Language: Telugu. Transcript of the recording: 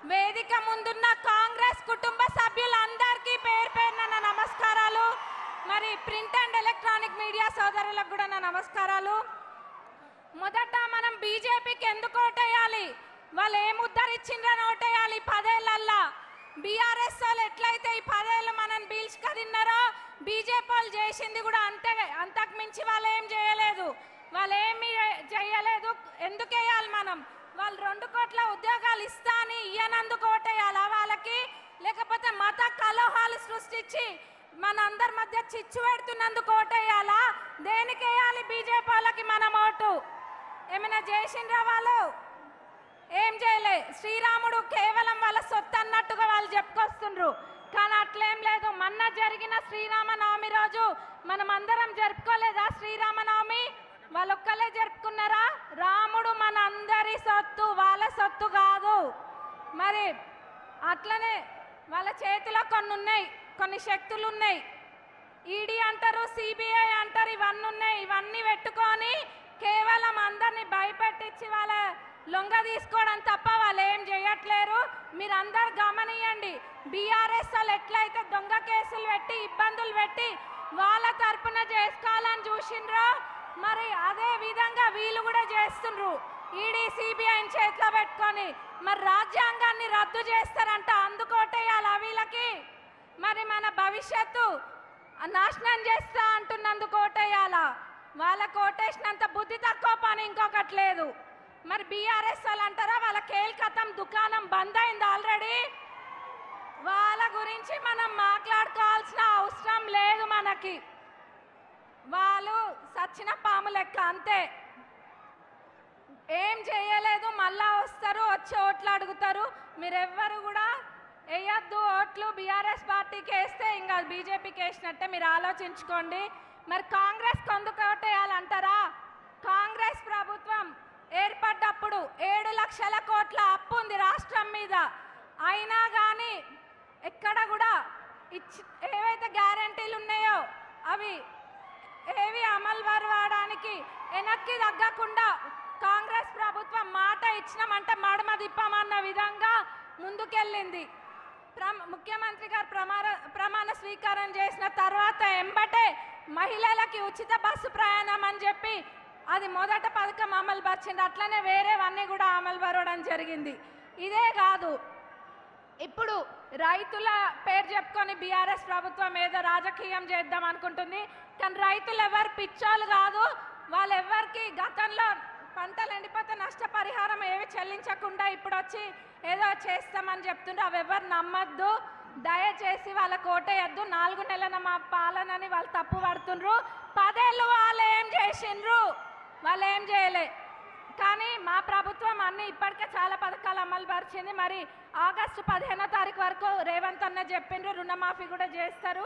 వేదిక ముందున్న కాంగ్రెస్ కుటుంబ సభ్యులందరికీ పేరు పేరున నా నమస్కారాలు మరి ప్రింట్ అండ్ ఎలక్ట్రానిక్ మీడియా సోదరులకు కూడా నా నమస్కారాలు మొదట మనం బీజేపీకి ఎందుకు ఓటేయాలి వాళ్ళు ఏం ఉద్ధరించిండ్రని ఓటేయాలి ఈ పదేళ్లల్లా బీఆర్ఎస్ వాళ్ళు ఎట్లయితే ఈ పదేళ్ళు మనం బీల్చుక తిన్నారో బీజేపీ వాళ్ళు చేసింది కూడా అంతే అంతకు మించి వాళ్ళు ఏం చేయలేదు వాళ్ళు ఏమి చేయలేదు ఎందుకు వేయాలి మనం వాళ్ళు రెండు కోట్ల ఉద్యోగాలు ఇస్తా అని ఇయ్యనందుకు ఓటేయాలా వాళ్ళకి లేకపోతే మత కలహాలు సృష్టించి మన అందరి మధ్య చిచ్చు పెడుతున్నందుకు ఓటేయాలా దేనికి వేయాలి బీజేపీ వాళ్ళకి మనం ఓటు ఏమైనా చేసిండ్రా వాళ్ళు ఏం చేయలే శ్రీరాముడు కేవలం వాళ్ళ సొత్తు అన్నట్టుగా వాళ్ళు చెప్పుకొస్తుండ్రు కానీ అట్లేం లేదు మొన్న జరిగిన శ్రీరామనవమి రోజు మనం అందరం జరుపుకోలేదా శ్రీరామనవమి వాళ్ళు ఒక్కలే జరుపుకున్నారా రాముడు మన అందరి సొత్తు వాళ్ళ సొత్తు కాదు మరి అట్లనే వాళ్ళ చేతిలో కొన్ని ఉన్నాయి కొన్ని శక్తులు ఉన్నాయి ఈడీ అంటారు సిబిఐ అంటారు ఇవన్నీ ఉన్నాయి ఇవన్నీ పెట్టుకొని కేవలం అందరిని భయపెట్టించి వాళ్ళ లొంగ తీసుకోవడం తప్ప వాళ్ళు ఏం చేయట్లేరు మీరు అందరు గమనియండి బీఆర్ఎస్ వాళ్ళు ఎట్లయితే దొంగ కేసులు పెట్టి ఇబ్బందులు పెట్టి వాళ్ళ తరపున చేసుకోవాలని చూసిండ్రో మరి అదే విధంగా వీళ్ళు కూడా చేస్తుండ్రు ఈడీ సిబిఐని చేతిలో పెట్టుకొని మరి రాజ్యాంగాన్ని రద్దు చేస్తారంట అందుకోటేయాలా వీళ్ళకి మరి మన భవిష్యత్తు నాశనం చేస్తా అంటున్నందుకు ఓటేయాలా వాళ్ళ కోటేసినంత బుద్ధి తక్కువ పని ఇంకొకటి లేదు మరి బీఆర్ఎస్ వాళ్ళు అంటారా వాళ్ళ కేల్కతం దుకాణం బంద్ అయింది ఆల్రెడీ వాళ్ళ గురించి మనం మాట్లాడుకోవాల్సిన అవసరం లేదు మనకి వాళ్ళు సచ్చిన పాము లెక్క అంతే ఏం చేయలేదు మళ్ళా వస్తారు వచ్చి ఓట్లు అడుగుతారు మీరెవ్వరు కూడా వేయద్దు ఓట్లు బీఆర్ఎస్ పార్టీకి వేస్తే ఇంకా బీజేపీకి వేసినట్టే మీరు ఆలోచించుకోండి మరి కాంగ్రెస్ కొందుకు ఓటేయాలంటారా కాంగ్రెస్ ప్రభుత్వం ఏర్పడ్డప్పుడు ఏడు లక్షల కోట్ల అప్పు ఉంది రాష్ట్రం మీద అయినా కానీ ఎక్కడ కూడా ఇచ్చి ఏవైతే గ్యారంటీలు ఉన్నాయో అవి ఏవి అమలు పరవడానికి వెనక్కి తగ్గకుండా కాంగ్రెస్ ప్రభుత్వం మాట ఇచ్చినామంటే మడమ తిప్పామన్న విధంగా ముందుకెళ్ళింది ప్రమ- ముఖ్యమంత్రి గారు ప్రమాణ ప్రమాణ స్వీకారం చేసిన తర్వాత ఎంబటే మహిళలకి ఉచిత బస్సు ప్రయాణం అని చెప్పి అది మొదట పథకం అమలు పరిచింది అట్లనే వేరేవన్నీ కూడా అమలు పరవడం జరిగింది ఇదే కాదు ఇప్పుడు రైతుల పేరు చెప్పుకొని బీఆర్ఎస్ ప్రభుత్వం ఏదో రాజకీయం చేద్దాం అనుకుంటుంది కానీ రైతులు ఎవరు పిచ్చోళ్ళు కాదు వాళ్ళు ఎవరికి గతంలో పంటలు ఎండిపోతే నష్టపరిహారం ఏవి చెల్లించకుండా ఇప్పుడు వచ్చి ఏదో చేస్తామని చెప్తుండ్రు అవి ఎవరు నమ్మద్దు దయచేసి వాళ్ళ కోటేయద్దు నాలుగు నెలల మా పాలనని వాళ్ళు తప్పు పడుతుండ్రు పదేళ్ళు వాళ్ళు ఏం చేసిండ్రు వాళ్ళు ఏం చేయలే కానీ మా ప్రభుత్వం అన్ని ఇప్పటికే చాలా పథకాలు అమలు పరిచింది మరి ఆగస్టు పదిహేనో తారీఖు వరకు రేవంత్ అన్న చెప్పిండ్రు రుణమాఫీ కూడా చేస్తారు